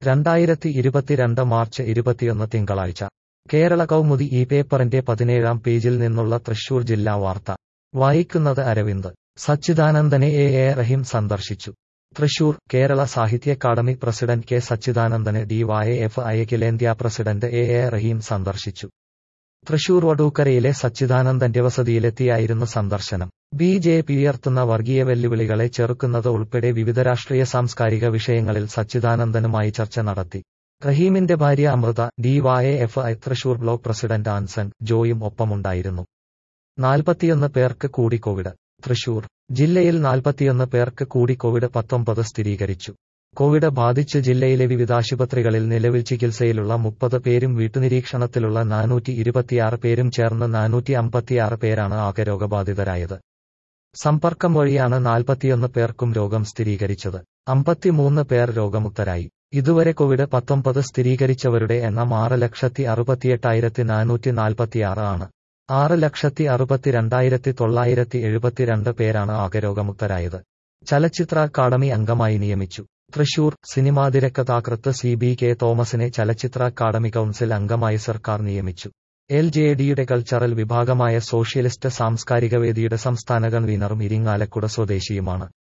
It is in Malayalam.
രണ്ടായിരത്തി ഇരുപത്തിരണ്ട് മാർച്ച് ഇരുപത്തിയൊന്ന് തിങ്കളാഴ്ച കേരള കൗമുദി ഈ പേപ്പറിന്റെ പതിനേഴാം പേജിൽ നിന്നുള്ള തൃശൂർ ജില്ലാ വാർത്ത വായിക്കുന്നത് അരവിന്ദ് സച്ചിദാനന്ദനെ എ എ റഹീം സന്ദർശിച്ചു തൃശൂർ കേരള സാഹിത്യ അക്കാദമി പ്രസിഡന്റ് കെ സച്ചിദാനന്ദനെ ഡിവൈഎഫ് അഖിലേന്ത്യാ പ്രസിഡന്റ് എ എ റഹീം സന്ദർശിച്ചു തൃശൂർ വടൂക്കരയിലെ സച്ചിദാനന്ദന്റെ വസതിയിലെത്തിയായിരുന്നു സന്ദർശനം ബി ജെ പി ഉയർത്തുന്ന വർഗീയ വെല്ലുവിളികളെ ചെറുക്കുന്നത് ഉൾപ്പെടെ വിവിധ രാഷ്ട്രീയ സാംസ്കാരിക വിഷയങ്ങളിൽ സച്ചിദാനന്ദനുമായി ചർച്ച നടത്തി റഹീമിന്റെ ഭാര്യ Amrita D Y F I Thrissur block president Anson ജോയും ഒപ്പമുണ്ടായിരുന്നു നാൽപ്പത്തിയൊന്ന് പേർക്ക് കൂടി കോവിഡ് തൃശൂർ ജില്ലയിൽ നാൽപ്പത്തിയൊന്ന് പേർക്ക് കൂടി കോവിഡ് പത്തൊമ്പത് സ്ഥിരീകരിച്ചു കോവിഡ് ബാധിച്ച് ജില്ലയിലെ വിവിധ ആശുപത്രികളിൽ നിലവിൽ ചികിത്സയിലുള്ള മുപ്പത് പേരും വീട്ടുനിരീക്ഷണത്തിലുള്ള നാനൂറ്റി ഇരുപത്തിയാറ് പേരും ചേർന്ന് നാനൂറ്റി അമ്പത്തിയാറ് പേരാണ് ആകെ രോഗബാധിതരായത് സമ്പർക്കം വഴിയാണ് നാൽപ്പത്തിയൊന്ന് പേർക്കും രോഗം സ്ഥിരീകരിച്ചത് അമ്പത്തിമൂന്ന് പേർ രോഗമുക്തരായി ഇതുവരെ കോവിഡ് പത്തൊമ്പത് സ്ഥിരീകരിച്ചവരുടെ എണ്ണം ആറ് ലക്ഷത്തി അറുപത്തിയെട്ടായിരത്തി നാനൂറ്റി നാൽപ്പത്തിയാറ് ആണ് ആറ് ലക്ഷത്തി അറുപത്തിരണ്ടായിരത്തി തൊള്ളായിരത്തി എഴുപത്തിരണ്ട് പേരാണ് ആകെ രോഗമുക്തരായത് ചലച്ചിത്ര അക്കാദമി അംഗമായി നിയമിച്ചു തൃശൂർ സിനിമാ തിരക്കഥാകൃത്ത് സി ബി കെ തോമസിനെ ചലച്ചിത്ര അക്കാദമി കൗൺസിൽ അംഗമായി സർക്കാർ നിയമിച്ചു എൽ ജെ ഡിയുടെ കൾച്ചറൽ വിഭാഗമായ സോഷ്യലിസ്റ്റ് സാംസ്കാരിക വേദിയുടെ സംസ്ഥാന കൺവീനറും ഇരിങ്ങാലക്കുട സ്വദേശിയുമാണ്